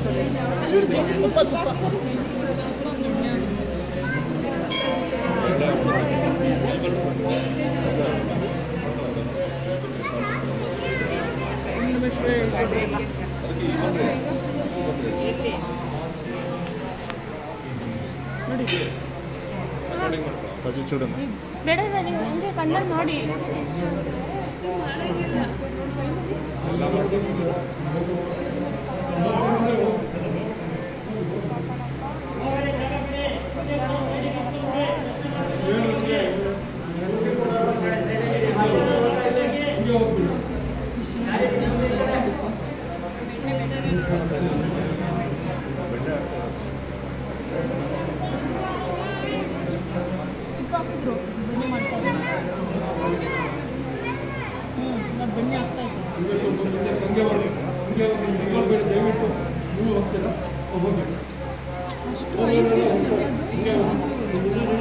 ತುಪ್ಪ ತುಪ್ಪ ನೋಡಿ ಸಜ್ಜಿ ಚೂಡಮ್ಮ ಬೇಡ ಬೇಡ ನೀವು ಹಂಗೆ ಕಣ್ಣಲ್ಲಿ ನೋಡಿ ತುಪ್ಪ ಹಾಕಿದ್ರು ಬೆಣ್ಣೆ ಮಾಡ್ತಾ ಇದ್ದಾರೆ ಹ್ಞೂ ನಾನು ಬೆಣ್ಣೆ ಹಾಕ್ತಾ ಇದ್ದೆ ಅಷ್ಟು ಐಸ್ ಇರುತ್ತೆ ಅದು.